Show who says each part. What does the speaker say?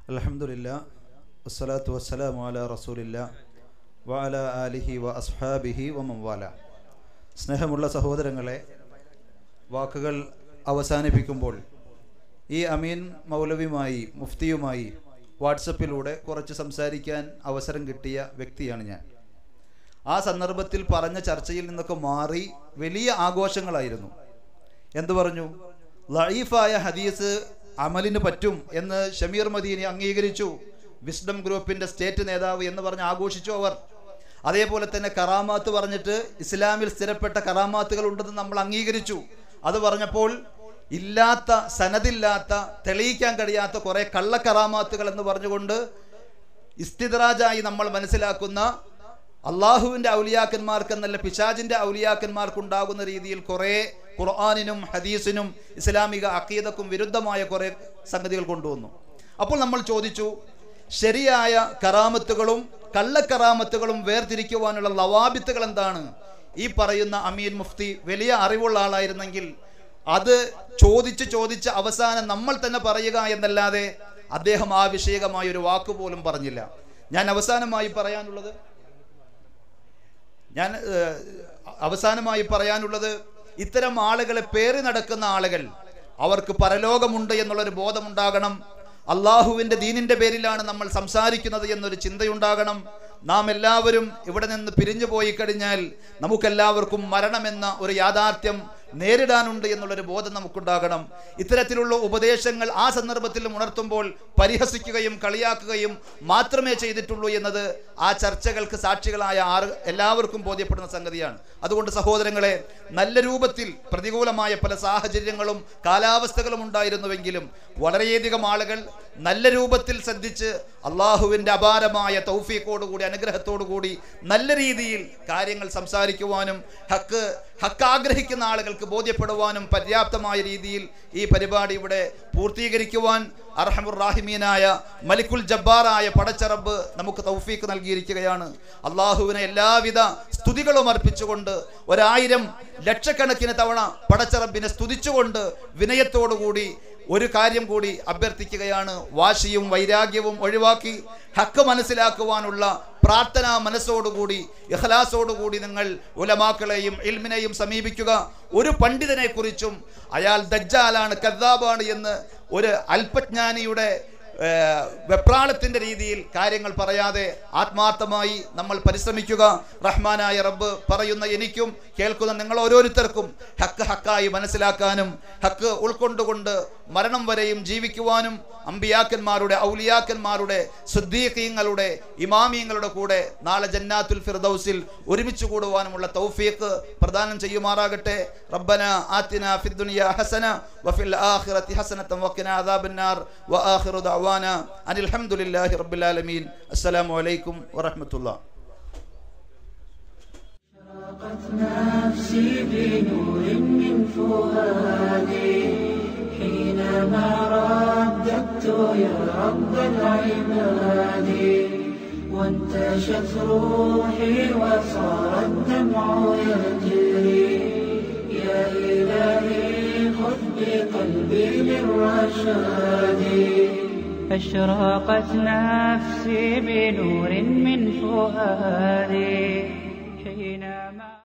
Speaker 1: അലഹമുല്ല വസ്സലാത്തു വസ്സലാമു അല റസൂലില്ല വഅല ആലിഹി വ അസ്ഹാബിഹി വ മംവാല സ്നേഹമുള്ള സഹോദരങ്ങളെ വാക്കുകൾ അവസാനിപ്പിക്കുമ്പോൾ ഈ അമീൻ മൗലവിയുമായി മുഫ്തിയുമായി വാട്സപ്പിലൂടെ കുറച്ച് സംസാരിക്കാൻ അവസരം കിട്ടിയ വ്യക്തിയാണ് ഞാൻ ആ സന്ദർഭത്തിൽ പറഞ്ഞ ചർച്ചയിൽ നിന്നൊക്കെ മാറി വലിയ ആഘോഷങ്ങളായിരുന്നു എന്തു പറഞ്ഞു ലൈഫായ ഹദീസ് അമലിന് പറ്റും എന്ന് ഷമീർ മദീനി അംഗീകരിച്ചു വിസ്ഡം ഗ്രൂപ്പിന്റെ സ്റ്റേറ്റ് നേതാവ് എന്ന് പറഞ്ഞ് ആഘോഷിച്ചു അവർ അതേപോലെ തന്നെ കറാമാത്ത് പറഞ്ഞിട്ട് ഇസ്ലാമിൽ സ്ഥിരപ്പെട്ട കറാമാത്തുകൾ ഉണ്ടെന്ന് നമ്മൾ അംഗീകരിച്ചു അത് പറഞ്ഞപ്പോൾ ഇല്ലാത്ത സനദില്ലാത്ത തെളിയിക്കാൻ കഴിയാത്ത കുറെ കള്ളക്കറാമാത്തുകൾ എന്ന് പറഞ്ഞുകൊണ്ട് ഇസ്തിദ്രാജായി നമ്മൾ മനസ്സിലാക്കുന്ന അള്ളാഹുവിൻ്റെ ഔലിയാക്കന്മാർക്ക് എന്നല്ല പിശാജിൻ്റെ ഔലിയാക്കന്മാർക്ക് ഉണ്ടാകുന്ന രീതിയിൽ കുറേ ഖുർആാനിനും ഹദീസിനും ഇസ്ലാമിക അക്കീദക്കും വിരുദ്ധമായ കുറേ സംഗതികൾ കൊണ്ടുവന്നു അപ്പോൾ നമ്മൾ ചോദിച്ചു ശരിയായ കറാമത്തുകളും കള്ളക്കറാമത്തുകളും വേർതിരിക്കുവാനുള്ള ലവാബിത്തുകൾ എന്താണ് ഈ പറയുന്ന അമീൻ മുഫ്തി വലിയ അറിവുള്ള ആളായിരുന്നെങ്കിൽ അത് ചോദിച്ച് ചോദിച്ച് അവസാനം നമ്മൾ തന്നെ പറയുക എന്നല്ലാതെ അദ്ദേഹം ആ വിഷയകമായ ഒരു വാക്ക് പോലും പറഞ്ഞില്ല ഞാൻ അവസാനമായി പറയാനുള്ളത് ഞാൻ ഏഹ്, അവസാനമായി പറയാനുള്ളത് ഇത്തരം ആളുകളെ പേറി നടക്കുന്ന ആളുകൾ അവർക്ക് പരലോകമുണ്ട് എന്നുള്ളൊരു ബോധമുണ്ടാകണം അള്ളാഹുവിൻ്റെ ദീനിൻ്റെ പേരിലാണ് നമ്മൾ സംസാരിക്കുന്നത് എന്നൊരു ചിന്തയുണ്ടാകണം നാം എല്ലാവരും ഇവിടെ നിന്ന് പിരിഞ്ഞു പോയി കഴിഞ്ഞാൽ നമുക്കെല്ലാവർക്കും മരണമെന്ന ഒരു യാഥാർത്ഥ്യം നേരിടാനുണ്ട് എന്നുള്ളൊരു ബോധം നമുക്കുണ്ടാകണം ഇത്തരത്തിലുള്ള ഉപദേശങ്ങൾ ആ സന്ദർഭത്തിൽ ഉണർത്തുമ്പോൾ പരിഹസിക്കുകയും കളിയാക്കുകയും മാത്രമേ ചെയ്തിട്ടുള്ളൂ എന്നത് ആ ചർച്ചകൾക്ക് സാക്ഷികളായ ആറ് എല്ലാവർക്കും ബോധ്യപ്പെടുന്ന സംഗതിയാണ് അതുകൊണ്ട് സഹോദരങ്ങളെ നല്ല രൂപത്തിൽ പ്രതികൂലമായ പല സാഹചര്യങ്ങളും കാലാവസ്ഥകളും ഉണ്ടായിരുന്നുവെങ്കിലും വളരെയധികം ആളുകൾ നല്ല രൂപത്തിൽ ശ്രദ്ധിച്ച് അള്ളാഹുവിൻ്റെ അപാരമായ തൗഫീഖോടുകൂടി അനുഗ്രഹത്തോടുകൂടി നല്ല രീതിയിൽ കാര്യങ്ങൾ സംസാരിക്കുവാനും ഹക്ക് ഹക്ക് ആഗ്രഹിക്കുന്ന ആളുകൾക്ക് ബോധ്യപ്പെടുവാനും പര്യാപ്തമായ രീതിയിൽ ഈ പരിപാടി ഇവിടെ പൂർത്തീകരിക്കുവാൻ അർഹമുറാഹിമീനായ മലിക്കുൽ ജബ്ബാറായ പടച്ചറബ് നമുക്ക് തൗഫീക്ക് നൽകിയിരിക്കുകയാണ് അള്ളാഹുവിനെ എല്ലാവിധ സ്തുതികളും അർപ്പിച്ചുകൊണ്ട് ഒരായിരം ലക്ഷക്കണക്കിന് തവണ പടച്ചറബിനെ സ്തുതിച്ചുകൊണ്ട് വിനയത്തോടുകൂടി ഒരു കാര്യം കൂടി അഭ്യർത്ഥിക്കുകയാണ് വാശിയും വൈരാഗ്യവും ഒഴിവാക്കി ഹക്ക് മനസ്സിലാക്കുവാനുള്ള പ്രാർത്ഥനാ മനസ്സോടുകൂടി ഇഖലാസോടുകൂടി നിങ്ങൾ ഉലമാക്കളെയും ഇൽമിനെയും സമീപിക്കുക ഒരു പണ്ഡിതനെ കുറിച്ചും അയാൾ ദജ്ജാലാണ് കദ്ദാബാണ് എന്ന് ഒരു അല്പജ്ഞാനിയുടെ ഏർ, വെപ്രാളത്തിന്റെ രീതിയിൽ കാര്യങ്ങൾ പറയാതെ ആത്മാർത്ഥമായി നമ്മൾ പരിശ്രമിക്കുക റഹ്മാനായ റബ്ബ് പറയുന്ന എനിക്കും കേൾക്കുന്ന നിങ്ങൾ ഓരോരുത്തർക്കും ഹക്ക് ഹക്കായി മനസ്സിലാക്കാനും ഹക്ക് ഉൾക്കൊണ്ടുകൊണ്ട് മരണം വരെയും ജീവിക്കുവാനും അമ്പിയാക്കന്മാരുടെ ഔലിയാക്കന്മാരുടെ സുദ്ദീഖീങ്ങളുടെ ഇമാമിയങ്ങളുടെ കൂടെ നാളെ ജന്നാത്തുൽ ഫിർദൗസിൽ ഒരുമിച്ച് കൂടുവാനുമുള്ള തൗഫീഖ് പ്രദാനം ചെയ്യുമാറാകട്ടെ റബ്ബന ആത്തിന ഫിദ്ദുനിയ ഹസന വഫിൽ ആഖിറതി ഹസനതൻ വഖിന അദാബന്നാർ വആഖിറു ദഅവാന അനിൽ ഹംദുലില്ലാഹി റബ്ബിൽ ആലമീൻ അസ്സലാമു അലൈക്കും വറഹ്മത്തുള്ളാഹി
Speaker 2: اشرقت نفسي بنور من فؤادي حينما رددت يا رب العباد وانتشت روحي وصار الدمع يجري يا إلهي خذ بقلبي للرشاد
Speaker 3: أشرقت نفسي بنور من فؤادي